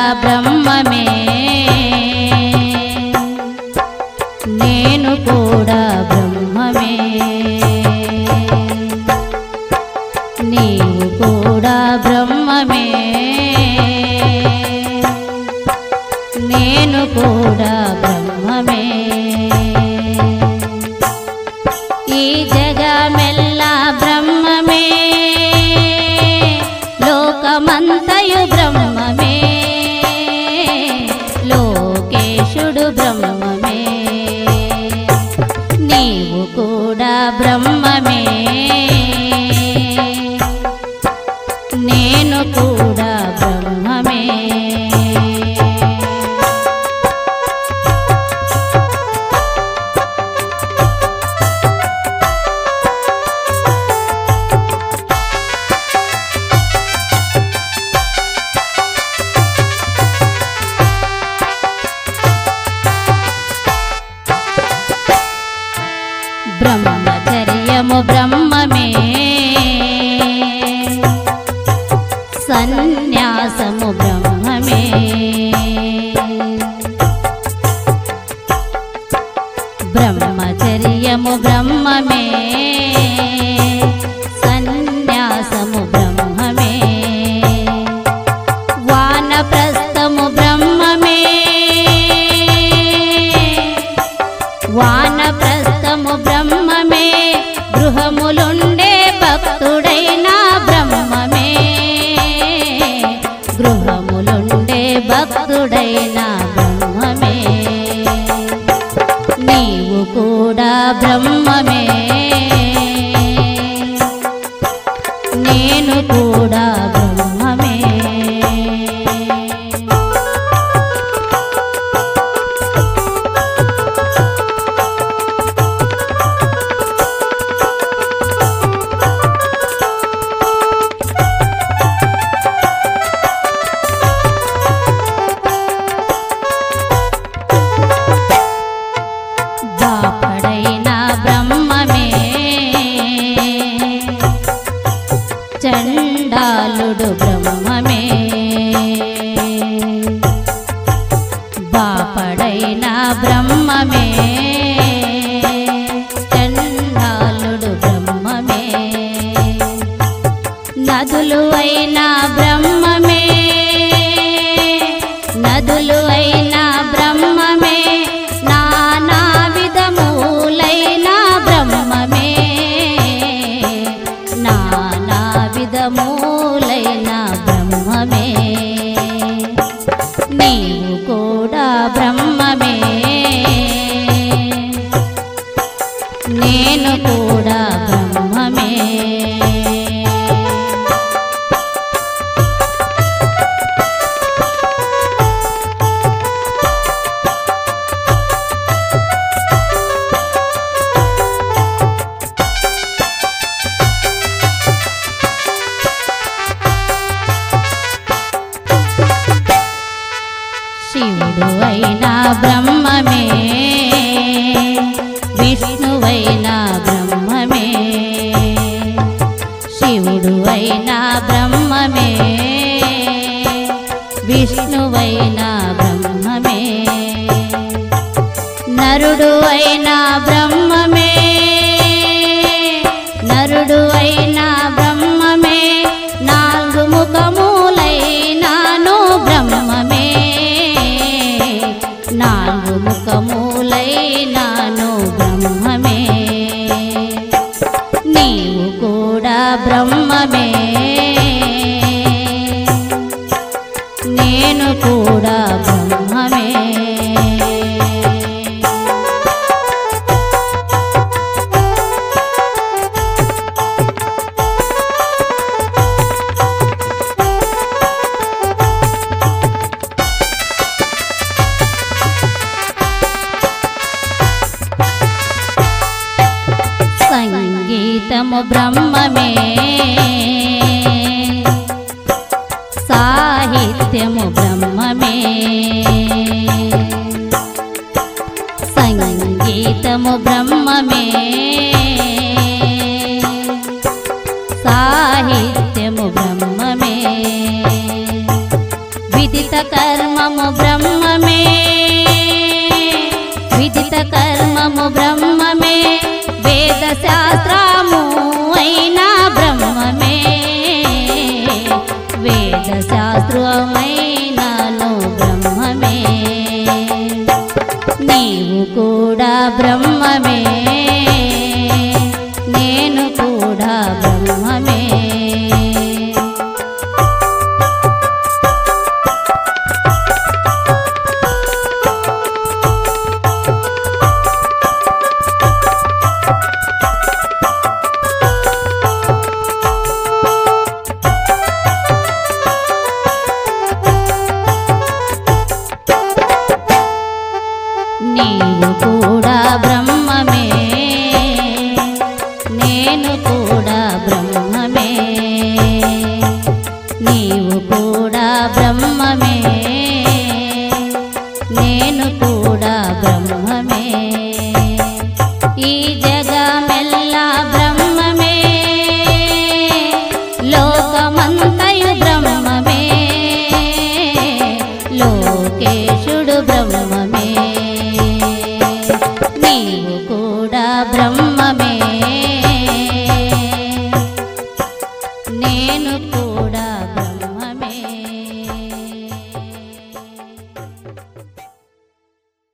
బ్రహ్మమే నేను కూడా బ్రహ్మమే నీవు కూడా బ్రహ్మమే నేను కూడా బ్రహ్మమే ఈ జగమెల్లా బ్రహ్మమే లోకమంతయు బ్రహ్మమే లోకేశుడు బ్రహ్మమే నీవు కూడా బ్రహ్మమే నేను కూడా బ్రహ్మమే బ్రహ్మచర్యము బ్రహ్మమే సన్యాసము బ్రహ్మమే బ్రహ్మచర్యము బ్రహ్మమే సన్యాసము బ్రహ్మమే వానప్రస్థము బ్రహ్మమే వానప్రస్థము బ్రహ్మమే గృహములుండే భక్తుడైన బ్రహ్మమే గృహములుండే భక్తుడైన బ్రహ్మమే నీవు కూడా బ్రహ్మమే నేను కూడా బ్రహ్మమే బాపడైన బ్రహ్మమే చండాలుడు బ్రహ్మమే బాపడైన బ్రహ్మమే చండాలుడు బ్రహ్మమే నదులు అయిన బ్రహ్మమే నదులు అయిన బ్రహ్మమే నానా విధములైన బ్రహ్మమే నానా విధములైన బ్రహ్మమే నీవు కూడా బ్రహ్మమే నేను కూడా బ్రహ్మమే శివుడు అయినా బ్రహ్మమే విష్ణువైన బ్రహ్మమే శివుడు అయినా బ్రహ్మమే విష్ణువైన బ్రహ్మమే నరుడు అయినా బ్రహ్మమే నరుడు అయినా బ్రహ్మమే నాలుగు ముఖములైనాను బ్రహ్మమే నాలుగు ముఖములైనాను బ్రహ్మమే నీవు కూడా బ్రహ్మమే నేను కూడా బ్రహ్మమే సంగీతము బ్రహ్మమే సాహిత్యము బ్రహ్మమే సంగీతము బ్రహ్మమే సాహిత్యము బ్రహ్మమే విదిత కర్మము బ్రహ్మమే విదిత కర్మము బ్రహ్మమే వేద శాస్త్రము అయినా బ్రహ్మమే వేద శాస్త్రమైనాను బ్రహ్మమే నీవు కూడా బ్రహ్మమే నేను కూడా బ్రహ్మమే నీవు కూడా బ్రహ్మమే నేను కూడా బ్రహ్మమే నీవు కూడా బ్రహ్మమే నేను కూడా బ్రహ్మమే ఈ జగమెల్లా బ్రహ్మమే లోకమంతయు బ్రహ్మమే లోకేశుడు బ్రహ్మమే నీవు కూడా బ్రహ్మ